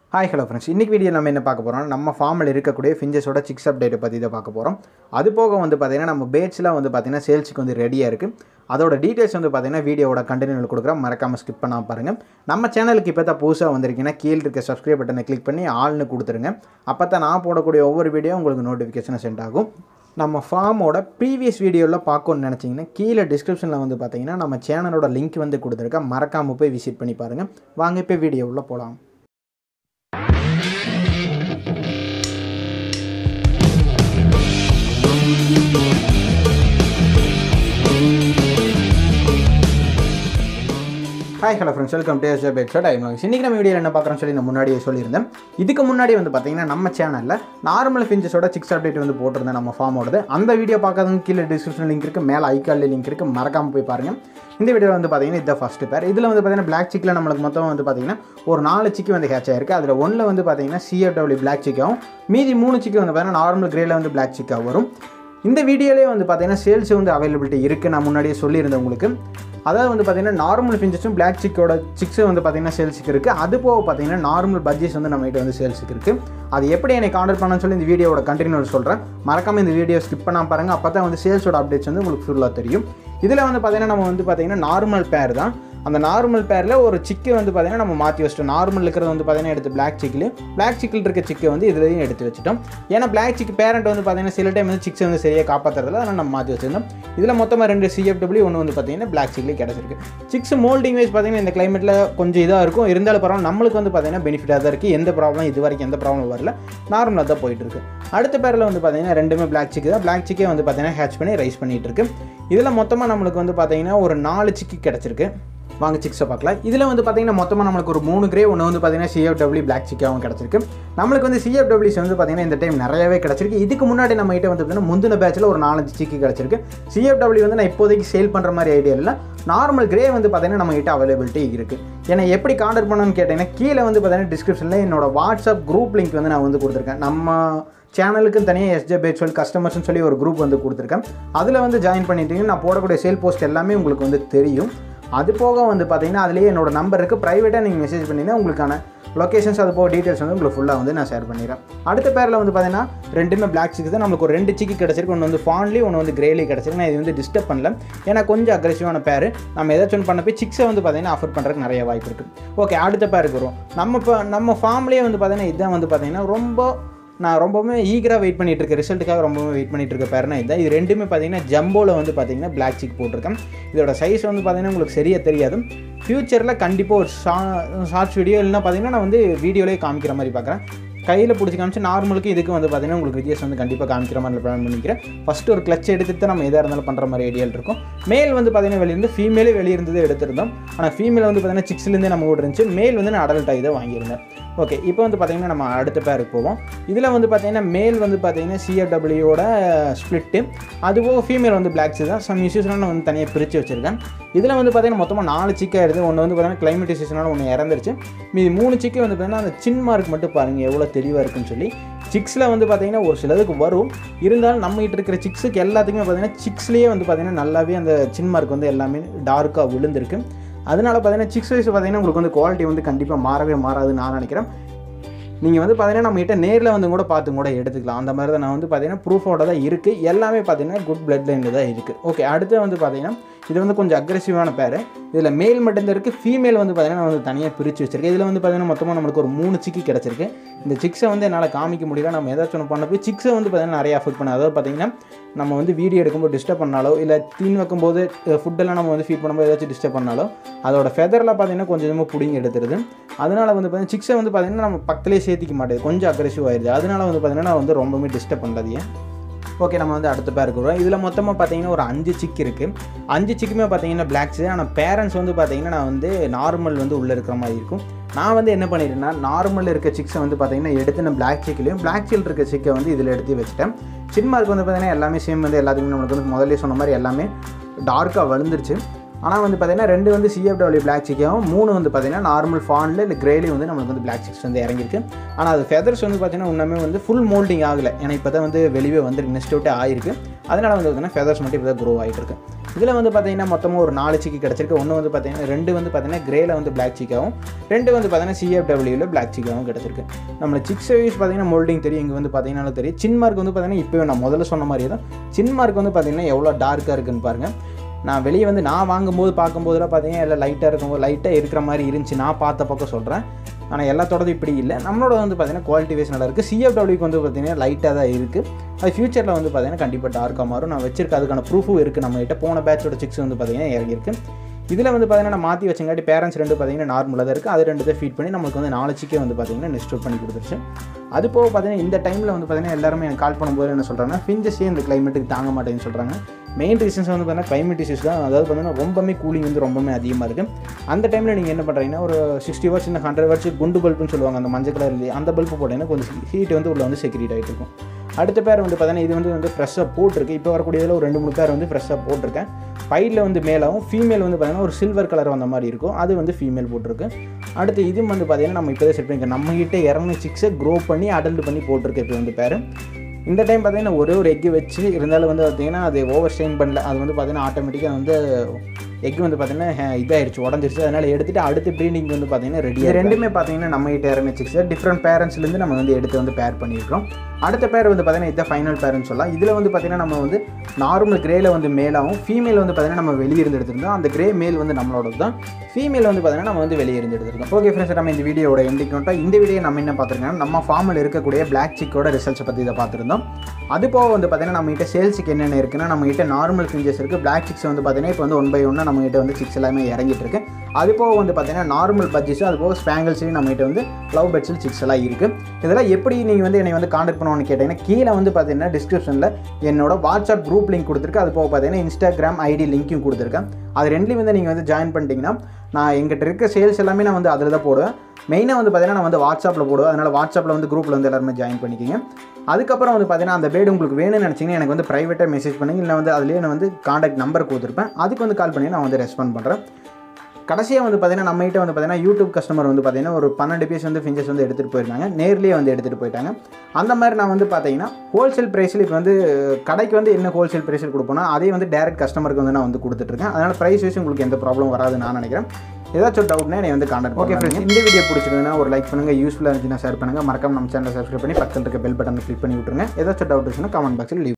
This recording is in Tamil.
ஹாய் ஹலோ ஃப்ரெண்ட்ஸ் இன்றைக்கி வீடியோ நம்ம என்ன பார்க்க போகிறோம் நம்ம ஃபார்மில் இருக்கக்கூடிய ஃபிஞ்சஸோட சிக்ஸ் அப்டேட்டை பற்றி தான் பார்க்க போகிறோம் அது போக வந்து பார்த்திங்கன்னா நம்ம பேட்ஸ்லாம் வந்து பார்த்திங்கன்னா சேல்ஸுக்கு வந்து ரெடியாக இருக்குது அதோட டீட்டெயில்ஸ் வந்து பார்த்திங்கன்னா வீடியோவோட கண்டினியூ கொடுக்குறோம் மறக்காமல் ஸ்கிப் பண்ணாம பாருங்கள் நம்ம சேனலுக்கு இப்போ தான் புதுசாக வந்திருக்கீங்கன்னா கீழே இருக்க சப்ஸ்கிரைப் பட்டனை கிளிக் பண்ணி ஆள்னு கொடுத்துருங்க அப்போ தான் நான் போடக்கூடிய ஒவ்வொரு வீடியோ உங்களுக்கு நோட்டிஃபிகேஷனை சென்ட் ஆகும் நம்ம ஃபார்மோட ப்ரீவியஸ் வீடியோவில் பார்க்கணும்னு நினச்சிங்கன்னா கீழே டிஸ்கிரிப்ஷனில் வந்து பார்த்தீங்கன்னா நம்ம சேனலோட லிங்க் வந்து கொடுத்துருக்கேன் மறக்காமல் போய் விசிட் பண்ணி பாருங்கள் வாங்க இப்போ வீடியோவில் போகலாம் hi hello friends welcome to SJ back shot I'm இன்றைக்கி நம்ம வீடியோ என்ன பார்க்குறோம்னு சொல்லி நான் முன்னாடியே சொல்லியிருந்தேன் இதுக்கு முன்னாடி வந்து பார்த்தீங்கன்னா நம்ம சேனலில் நார்மல் ஃபிஞ்சஸோட சிக்ஸ் அப்டேட் வந்து போட்டிருந்தேன் நம்ம ஃபார்மோடது அந்த வீடியோ பார்க்காதவங்க கீழே டிஸ்கிரிப்ஷன் லிங்க் இருக்குது மேலே ஐக்காலில் லிங்க் இருக்குது மறக்காமல் போய் பாருங்கள் இந்த வீடியோ வந்து பார்த்தீங்கன்னா இதான் ஃபஸ்ட்டு பேர் இதில் வந்து பார்த்தீங்கன்னா பிளாக் சிக்கில் நம்மளுக்கு மொத்தம் வந்து பார்த்தீங்கன்னா ஒரு நாலு சிக்கி வந்து ஹேச் ஆயிருக்கு அதில் ஒன்றில் வந்து பார்த்தீங்கன்னா சிஎஃப்டபிள்யூ பிளாக் சிக்காகவும் மீதி மூணு சிக்கி வந்து பார்த்தீங்கன்னா நார்மல் கிரேல வந்து பிளாக் சிக்காக வரும் இந்த வீடியோலேயே வந்து பார்த்தீங்கன்னா சேல்ஸ் வந்து அவைலபிலிட்டி இருக்குது நான் முன்னாடியே சொல்லியிருந்தேன் உங்களுக்கு அதாவது வந்து பார்த்தீங்கன்னா நார்மல் ஃபிஞ்சஸும் பிளாக் சிக்கோட சிக்ஸு வந்து பார்த்தீங்கன்னா சேல்ஸுக்கு இருக்குது அது போக பார்த்தீங்கன்னா நார்மல் பட்ஜெட்ஸ் வந்து நம்ம கிட்ட வந்து சேல்ஸுக்கு இருக்குது அது எப்படி எனக்கு ஆர்டர் பண்ணணும்னு சொல்லி இந்த வீடியோட கண்டினியூ சொல்கிறேன் மறக்காமல் இந்த வீடியோ ஸ்கிப் பண்ணாமல் பாருங்கள் அப்போ தான் வந்து சேல்ஸோட அப்டேட்ஸ் வந்து உங்களுக்கு ஃபுல்லாக தெரியும் இதில் வந்து பார்த்தீங்கன்னா நம்ம வந்து பார்த்தீங்கன்னா நார்மல் பேர் தான் அந்த நார்மல் பேரில் ஒரு சிக்கு வந்து பார்த்தீங்கன்னா நம்ம மாற்றி வச்சிட்டோம் நார்மல் இருக்கிறது வந்து பார்த்தீங்கன்னா எடுத்து பிளாக் சிக்கில் பிளாக் சிக்கில் இருக்க சிக்கு வந்து இதுலேயும் எடுத்து வச்சிட்டோம் ஏன்னா பிளாக் சிக்கு பேரண்ட் வந்து பார்த்தீங்கன்னா சில டைம் வந்து சிக்ஸ் வந்து சரியாக காப்பாற்றுறதுல அதனால் நம்ம மாற்றி வச்சிருந்தோம் இதில் மொத்தமாக ரெண்டு சிஎஃப்டபிள்யூ ஒன்று வந்து பார்த்தீங்கன்னா பிளாக் சிக்லேயே கிடச்சிருக்கு சிக்ஸ் மோல்டிங் வைஸ் பார்த்தீங்கன்னா இந்த கிளைமேட்டில் கொஞ்சம் இதாக இருக்கும் இருந்தாலும் பரவாயில்ல நம்மளுக்கு வந்து பார்த்தீங்கன்னா பெனிஃபிட்டாக தான் இருக்குது எந்த ப்ராப்ளம் இது வரைக்கும் எந்த ப்ராப்ளம் வரல நார்மலாக தான் போயிட்டு இருக்கு அடுத்த பேரில் வந்து பார்த்தீங்கன்னா ரெண்டுமே பிளாக் சிக்கு தான் பிளாக் சிக்கே வந்து பார்த்தீங்கன்னா ஹேச் பண்ணி ரைஸ் பண்ணிகிட்டு இருக்கு இதில் மொத்தமாக நம்மளுக்கு வந்து பார்த்தீங்கன்னா ஒரு நாலு சிக்கி கிடச்சிருக்கு வாங்க சிக்ஸை பார்க்கலாம் இதில் வந்து பார்த்தீங்கன்னா மொத்தமாக நம்மளுக்கு ஒரு மூணு கிரே ஒன்று வந்து பார்த்தீங்கன்னா சிஎஃப்டபிள்யூ பிளாக் சிக்காகவும் கிடச்சிருக்கு நம்மளுக்கு வந்து சிஎஃப்டபிள்யூஸ் வந்து பார்த்தீங்கன்னா இந்த டைம் நிறையவே கிடச்சிருக்கு இதுக்கு முன்னாடி நம்ம கிட்ட வந்து பார்த்தீங்கன்னா முந்தின பேட்சில் ஒரு நாலஞ்சு சிக்கி கிடச்சிருக்கு சிஎஃப்டபிள்யூ வந்து நான் இப்போதைக்கு சேல் பண்ணுற மாதிரி ஐடியா இல்லை நார்மல் கிரே வந்து பார்த்தீங்கன்னா நம்ம கிட்ட அவைலபிலிட்டி இருக்குது ஏன்னா எப்படி காண்டக்ட் பண்ணணும்னு கேட்டிங்கன்னா கீழே வந்து பார்த்தீங்கன்னா டிஸ்கிரிப்ஷனில் என்னோட வாட்ஸ்அப் குரூப் லிங்க் வந்து நான் வந்து கொடுத்துருக்கேன் நம்ம சேனலுக்கும் தனியாக எஸ்ஜே பேட்ஸ்வெல் கஸ்டமர்ஸ்னு சொல்லி ஒரு குரூப் வந்து கொடுத்துருக்கேன் அதில் வந்து ஜாயின் பண்ணிட்டீங்கன்னா நான் போடக்கூடிய சேல் போஸ்ட் எல்லாமே உங்களுக்கு வந்து தெரியும் அது போக வந்து பார்த்தீங்கன்னா அதுலேயே என்னோட நம்பர் இருக்குது ப்ரைவேட்டாக நீங்கள் மெசேஜ் பண்ணிங்கன்னா உங்களுக்கான லொக்கேஷன்ஸ் அது போக டீட்டெயில்ஸ் வந்து உங்களுக்கு ஃபுல்லாக வந்து நான் ஷேர் பண்ணிடுறேன் அடுத்த பேரில் வந்து பார்த்தீங்கன்னா ரெண்டுமே பிளாக் சிக்கு தான் நம்மளுக்கு ஒரு ரெண்டு சிக்கி கிடச்சிருக்கு ஒன்று வந்து ஃபான்லி ஒன்று வந்து கிரேலி கிடச்சிருக்கு நான் இது வந்து டிஸ்டர்ப் பண்ணல ஏன்னா கொஞ்சம் அக்ரெசிவான பேர் நம்ம ஏதாச்சும் ஒன்று பண்ண போய் சிக்ஸை வந்து பார்த்தீங்கன்னா ஆஃபர் பண்ணுறதுக்கு நிறைய வாய்ப்பு இருக்குது ஓகே அடுத்த பேருக்கு வரும் நம்ம இப்போ நம்ம ஃபார்ம்லேயே வந்து பார்த்தீங்கன்னா இதுதான் வந்து பார்த்தீங்கன்னா ரொம்ப நான் ரொம்பவுமே ஈகராக வெயிட் பண்ணிட்டு இருக்க ரிசல்ட்டுக்காக ரொம்பவே வெயிட் பண்ணிட்டு இருக்க பேர்னா இதுதான் இது ரெண்டுமே பார்த்தீங்கன்னா ஜம்போவில் வந்து பார்த்தீங்கன்னா பிளாக் சிக் போட்டிருக்கேன் இதோட சைஸ் வந்து பார்த்தீங்கன்னா உங்களுக்கு சரியாக தெரியாது ஃப்யூச்சரில் கண்டிப்பாக ஒரு ஷா ஷார்ட்ஸ் வீடியோ இல்லைனா பார்த்தீங்கன்னா நான் வந்து வீடியோலேயே காமிக்கிற மாதிரி பார்க்குறேன் கையில் பிடிச்சி காமிச்சு நார்மலுக்கு இதுக்கு வந்து பார்த்தீங்கன்னா உங்களுக்கு வித்தியாசம் வந்து கண்டிப்பாக காமிக்கிற மாதிரி பிளான் பண்ணிக்கிறேன் ஃபஸ்ட்டு ஒரு கிளச் எடுத்துட்டு தான் நம்ம எதாக இருந்தாலும் பண்ணுற மாதிரி ஐடியா இருக்கும் மேல் வந்து பார்த்தீங்கன்னா வெளியிருந்து ஃபீமேலே வெளியிருந்தது எடுத்திருந்தோம் ஆனால் ஃபீமேல் வந்து பார்த்தீங்கன்னா சிக்ஸ்லேருந்தே நம்ம கூட இருந்துச்சு மேல் வந்து நான் அடல்ட் ஆகி தான் வாங்கியிருந்தேன் ஓகே இப்போ வந்து பார்த்தீங்கன்னா நம்ம அடுத்த பேருக்கு போவோம் இதில் வந்து பார்த்தீங்கன்னா மேல் வந்து பார்த்தீங்கன்னா சிஎஃப்டபிள்யூட ஸ்ப்ளிட்டு அதுபோக ஃபீமேல் வந்து பிளாக்ஸ் தான் சம் இஷ்யூஸ்லாம் நான் வந்து தனியாக பிரித்து வச்சுருக்கேன் இதில் வந்து பார்த்தீங்கன்னா மொத்தமாக நாலு சிக்கா இருக்குது ஒன்று வந்து பார்த்தீங்கன்னா கிளைமேட் இஷ்யூஸ்னால ஒன்று இறந்துருச்சு மீதி மூணு சிக்கு வந்து பார்த்தீங்கன்னா அந்த சின் மார்க் மட்டும் பாருங்கள் எவ்வளோ தெளிவாக இருக்குன்னு சொல்லி சிக்ஸில் வந்து பார்த்தீங்கன்னா ஒரு சிலதுக்கு வரும் இருந்தாலும் நம்ம கிட்ட இருக்கிற சிக்ஸுக்கு எல்லாத்துக்குமே பார்த்தீங்கன்னா சிக்ஸ்லேயே வந்து பார்த்தீங்கன்னா நல்லாவே அந்த சின் மார்க் வந்து எல்லாமே டார்க்காக விழுந்திருக்கு அதனால பார்த்தீங்கன்னா சிக்ஸ் வைஸ் பார்த்தீங்கன்னா உங்களுக்கு வந்து குவாலிட்டி வந்து கண்டிப்பாக மாறவே மாறாதுன்னு நான் நினைக்கிறேன் நீங்கள் வந்து பார்த்தீங்கன்னா நம்ம கிட்ட நேரில் வந்து கூட பார்த்து கூட எடுத்துக்கலாம் அந்த மாதிரி தான் நான் வந்து பார்த்தீங்கன்னா ப்ரூஃபோட தான் இருக்குது எல்லாமே பார்த்தீங்கன்னா குட் பிளட் லைனில் தான் இருக்குது ஓகே அடுத்து வந்து பார்த்தீங்கன்னா இது வந்து கொஞ்சம் அக்ரெசிவான பேர் இதில் மேல் மட்டும்தான் இருக்குது ஃபீமேல் வந்து பார்த்தீங்கன்னா நான் வந்து தனியாக பிரித்து வச்சிருக்கேன் இதில் வந்து பார்த்தீங்கன்னா மொத்தமாக நம்மளுக்கு ஒரு மூணு சிக்கி கிடச்சிருக்கு இந்த சிக்ஸை வந்து என்னால் காமிக்க முடியல நம்ம ஏதாச்சும் ஒன்று பண்ண போய் சிக்ஸை வந்து பார்த்தீங்கன்னா நிறைய அஃபெக்ட் பண்ண அதாவது பார்த்தீங்கன்னா நம்ம வந்து வீடியோ எடுக்கும்போது டிஸ்டர்ப் பண்ணாலோ இல்லை தீன் வைக்கும்போது ஃபுட்டெல்லாம் நம்ம வந்து ஃபீட் பண்ணும்போது ஏதாச்சும் டிஸ்டர்ப் பண்ணாலோ அதோட ஃபெதர்லாம் பார்த்தீங்கன்னா கொஞ்சம் கொஞ்சமாக பிடிங்கி எடுத்துருது அதனால் வந்து பார்த்தீங்கன்னா சிக்ஸை வந்து பார்த்தீங்கன்னா நம்ம பக்கத்துலேயே சேர்த்திக்க மாட்டேது கொஞ்சம் அக்ரெசிவ் ஆயிடுது அதனால வந்து பார்த்தீங்கன்னா நான் வந்து ரொம்பவே டிஸ்டர்ப் பண்ணுறது ஓகே நம்ம வந்து அடுத்த பேருக்கு வருவோம் இதில் மொத்தமாக பார்த்தீங்கன்னா ஒரு அஞ்சு சிக் இருக்குது அஞ்சு சிக்குமே பார்த்தீங்கன்னா பிளாக்ஸு ஆனால் பேரண்ட்ஸ் வந்து பார்த்தீங்கன்னா நான் வந்து நார்மல் வந்து உள்ளே இருக்கிற மாதிரி இருக்கும் நான் வந்து என்ன பண்ணிட்டேன்னா நார்மல் இருக்க சிக்ஸை வந்து பார்த்தீங்கன்னா எடுத்து நான் பிளாக் சிக்லையும் பிளாக் சில் இருக்க சிக்கை வந்து இதில் எடுத்து வச்சுட்டேன் சின் மார்க் வந்து பார்த்தீங்கன்னா எல்லாமே சேம் வந்து எல்லாத்துக்குமே நம்மளுக்கு வந்து முதல்ல சொன்ன மாதிரி எல்லாமே டார்க்காக வளர்ந்துருச்சு ஆனால் வந்து பார்த்தீங்கன்னா ரெண்டு வந்து சிஎஃப்டபிள்யூ பிளாக் சிக்காகவும் மூணு வந்து பார்த்தீங்கன்னா நார்மல் ஃபானில் இல்லை கிரேலையும் வந்து நம்மளுக்கு வந்து பிளாக் சிக்ஸ் வந்து இறங்கியிருக்கு ஆனால் அது ஃபெதர்ஸ் வந்து பார்த்தீங்கன்னா இன்னுமே வந்து ஃபுல் மோல்டிங் ஆகலை ஏன்னா இப்போ தான் வந்து வெளியே வந்து நெக்ஸ்ட் அவுட்டே ஆயிருக்கு அதனால் வந்து பார்த்தீங்கன்னா ஃபெதர்ஸ் மட்டும் இப்போ தான் க்ரோ ஆகிட்டு இருக்கு இதில் வந்து பார்த்தீங்கன்னா மொத்தமாக ஒரு நாலு சிக்கி கிடச்சிருக்கு ஒன்று வந்து பார்த்தீங்கன்னா ரெண்டு வந்து பார்த்தீங்கன்னா கிரேல வந்து பிளாக் சிக்காகவும் ரெண்டு வந்து பார்த்தீங்கன்னா சிஎஃப்டபிள்யூவில் பிளாக் சிக்காகவும் கிடச்சிருக்கு நம்ம சிக்ஸ் சர்வீஸ் பார்த்தீங்கன்னா மோல்டிங் தெரியும் இங்கே வந்து பார்த்தீங்கன்னா தெரியும் சின் மார்க் வந்து பார்த்தீங்கன்னா இப்போ நான் முதல்ல சொன்ன மாதிரி தான் சின் மார்க் வந்து பார்த்தீங்கன்னா எவ்வளோ டார்க்காக இருக்குன்னு பாருங்கள் நான் வெளியே வந்து நான் வாங்கும்போது பார்க்கும்போதெல்லாம் பார்த்தீங்கன்னா எல்லாம் லைட்டாக இருக்கும்போது லைட்டாக இருக்கிற மாதிரி இருந்துச்சு நான் பார்த்த பக்கம் சொல்கிறேன் ஆனால் எல்லாத்தோடது இப்படி இல்லை நம்மளோட வந்து பார்த்தீங்கன்னா குவாலிட்டி வைஸ் நல்லா இருக்குது சிஎஃப்டபிள்யூக்கு வந்து பார்த்தீங்கன்னா லைட்டாக தான் இருக்குது அது ஃபியூச்சரில் வந்து பார்த்தீங்கன்னா கண்டிப்பாக டார்க்காக மாறும் நான் வச்சிருக்க அதுக்கான ப்ரூஃபும் இருக்குது நம்மகிட்ட போன பேட்சோட சிக்ஸ் வந்து பார்த்தீங்கன்னா இறங்கியிருக்கு இதில் வந்து பார்த்தீங்கன்னா நான் மாற்றி வச்சங்காட்டி பேரண்ட்ஸ் ரெண்டு பார்த்தீங்கன்னா நார்மலாக தான் இருக்குது அது ரெண்டு தான் ஃபீட் பண்ணி நம்மளுக்கு வந்து நாலு சிக்கே வந்து பார்த்தீங்கன்னா நெஸ்ட் பண்ணி கொடுத்துருச்சு அது போக பார்த்தீங்கன்னா இந்த டைமில் வந்து பார்த்தீங்கன்னா எல்லாருமே எனக்கு கால் பண்ணும்போது என்ன சொல்கிறாங்கன்னா ஃபிஞ்சஸே இந்த கிளைமேட்டுக்கு தாங்க மாட்டேங்குன்னு சொல்கிறாங்க மெயின் ரீசன்ஸ் வந்து பார்த்தீங்கன்னா கிளைமேட் இஷ்யூஸ் தான் அதாவது பார்த்தீங்கன்னா ரொம்பவே கூலிங் வந்து ரொம்பவே அதிகமாக இருக்குது அந்த டைமில் நீங்கள் என்ன பண்ணுறீங்கன்னா ஒரு சிக்ஸ்டி வாட்ஸ் இந்த ஹண்ட்ரட் வாட்ஸ் குண்டு பல்புன்னு சொல்லுவாங்க அந்த மஞ்சள் கலர்லேயே அந்த பல்பு போட்டிங்கன்னா கொஞ்சம் ஹீட் வந்து உள்ள வந்து செக்யூரிட் ஆகிட்டு இருக்கும் அடுத்த பேர் வந்து பார்த்தீங்கன்னா இது வந்து வந்து ஃப்ரெஷ்ஷாக போட்டிருக்கு இப்போ வரக்கூடியதில் ஒரு ரெண்டு மூணு பேர் வந்து ஃப்ரெஷ்ஷாக போட்டிருக்கேன் பைடில் வந்து மேலாகவும் ஃபீமேல் வந்து பார்த்தீங்கன்னா ஒரு சில்வர் கலர் வந்த மாதிரி இருக்கும் அது வந்து ஃபீமேல் போட்டிருக்கு அடுத்து இது வந்து பார்த்தீங்கன்னா நம்ம இப்போ தான் செட் பண்ணிக்க நம்மகிட்ட இறங்கு சிக்ஸை க்ரோ பண்ணி அடல்ட் பண்ணி போட்டிருக்கு இப்போ வந்து பேர் இந்த டைம் பார்த்தீங்கன்னா ஒரே ஒரு எக்கு வச்சு இருந்தாலும் வந்து பார்த்தீங்கன்னா அது ஓவர் ஸ்ட்ரெயின் பண்ணல அது வந்து பார்த்தீங்கன்னா ஆட்டோமேட்டிக்காக வந்து எக் வந்து பார்த்தீங்கன்னா இதாகிடுச்சு உடஞ்சிருச்சு அதனால் எடுத்துகிட்டு அடுத்து ப்ரீடிங் வந்து பார்த்தீங்கன்னா ரெடி ரெண்டுமே பார்த்தீங்கன்னா நம்ம கிட்ட இறங்க சிக்ஸ் டிஃப்ரெண்ட் பேரண்ட்ஸ்லேருந்து நம்ம வந்து எடுத்து வந்து பேர் பண்ணியிருக்கிறோம் அடுத்த பேர் வந்து பார்த்தீங்கன்னா இதான் ஃபைனல் பேர்னு சொல்லலாம் இதில் வந்து பார்த்தீங்கன்னா நம்ம வந்து நார்மல் கிரேல வந்து மேலாகவும் ஃபீமேல் வந்து பார்த்தீங்கன்னா நம்ம வெளியே இருந்து எடுத்திருந்தோம் அந்த கிரே மேல் வந்து நம்மளோட தான் ஃபீமேல் வந்து பார்த்தீங்கன்னா நம்ம வந்து வெளியே இருந்து எடுத்திருக்கோம் ஓகே ஃப்ரெண்ட்ஸ் நம்ம இந்த வீடியோட எண்டிக்கோட்டா இந்த வீடியோ நம்ம என்ன பார்த்துருக்கோம் நம்ம ஃபார்மில் இருக்கக்கூடிய பிளாக் சிக்கோட ரிசல்ட்ஸை பற்றி இதை பார்த்துருந்தோம் அது போக வந்து பார்த்தீங்கன்னா நம்ம கிட்ட சேல்ஸுக்கு என்னென்ன இருக்குன்னா நம்ம கிட்ட நார்மல் ஃபிஞ்சஸ் இருக்குது பிளாக் சிக்ஸ் வந்து பார்த்தீங்கன்னா இப்போ வந்து ஒன் பை ஒன்னாக நம்ம கிட்ட வந்து சிக்ஸ் எல்லாமே இறங்கிட்டு இருக்கு அது போக வந்து பார்த்தீங்கன்னா நார்மல் பட்ஜெட்ஸ் அது போக ஸ்பேங்கல்ஸ்லையும் நம்ம கிட்ட வந்து லவ் பெட்ஸில் சிக்ஸ் எல்லாம் இருக்குது இதெல்லாம் எப்படி நீங்கள் வந்து என்னை வந்து காண்டாக்ட் பண்ணுவோன்னு கேட்டிங்கன்னா கீழே வந்து பார்த்தீங்கன்னா டிஸ்கிரிப்ஷனில் என்னோட வாட்ஸ்அப் குரூப் லிங்க் கொடுத்துருக்கு அது போக பார்த்தீங்கன்னா இன்ஸ்டாகிராம் ஐடி லிங்க்கும் கொடுத்துருக்கேன் அது ரெண்டுலையும் வந்து நீங்கள் வந்து ஜாயின் பண்ணிட்டீங்கன்னா நான் எங்கிட்ட இருக்க சேல்ஸ் எல்லாமே நான் வந்து அதில் தான் போடுவேன் மெயினாக வந்து பார்த்தீங்கன்னா நான் வந்து வாட்ஸ்அப்பில் போடுவேன் அதனால் வாட்ஸ்அப்பில் வந்து குரூப்பில் வந்து எல்லாருமே ஜாயின் பண்ணிக்கிங்க அதுக்கப்புறம் வந்து பார்த்தீங்கன்னா அந்த பேடு உங்களுக்கு வேணும்னு நினச்சிங்கன்னா எனக்கு வந்து ப்ரைவேட்டாக மெசேஜ் பண்ணுங்க இல்லை வந்து அதுலேயே நான் வந்து காண்டாக்ட் நம்பர் கொடுத்துருப்பேன் அதுக்கு வந்து கால் பண்ணி நான் வந்து ரெஸ்பாண்ட் பண்ணுறேன் கடைசியாக வந்து பார்த்தீங்கன்னா நம்ம கிட்ட வந்து பார்த்தீங்கன்னா யூடியூப் கஸ்டமர் வந்து பார்த்தீங்கன்னா ஒரு பன்னெண்டு பீஸ் வந்து ஃபிஞ்சஸ் வந்து எடுத்துகிட்டு போயிருந்தாங்க நேர்லேயே வந்து எடுத்துகிட்டு போயிட்டாங்க அந்த மாதிரி நான் வந்து பார்த்தீங்கன்னா ஹோல்சேல் ப்ரைஸில் இப்போ வந்து கடைக்கு வந்து என்ன ஹோல்சேல் ப்ரைஸில் கொடுப்போனா அதே வந்து டேரக்ட் கஸ்டமருக்கு வந்து நான் வந்து கொடுத்துட்ருக்கேன் அதனால் ப்ரைஸ் வைஸ் உங்களுக்கு எந்த ப்ராப்ளம் வராதுன்னு நான் நினைக்கிறேன் ஏதாச்சும் டவுட்னா என்னை வந்து காண்டாக்ட் ஓகே ஃப்ரெண்ட்ஸ் இந்த வீடியோ பிடிச்சிருந்ததுன்னா ஒரு லைக் பண்ணுங்கள் யூஸ்ஃபுல்லாக இருந்துச்சுன்னா ஷேர் பண்ணுங்கள் மறக்காம நம்ம சேனலை சப்ஸ்கிரைப் பண்ணி பக்கத்தில் இருக்க பெல் பட்டனை கிளிக் பண்ணி விட்டுருங்க ஏதாச்சும் டவுட் இருந்துச்சுன்னா கமெண்ட் பாக்ஸில் லீவ்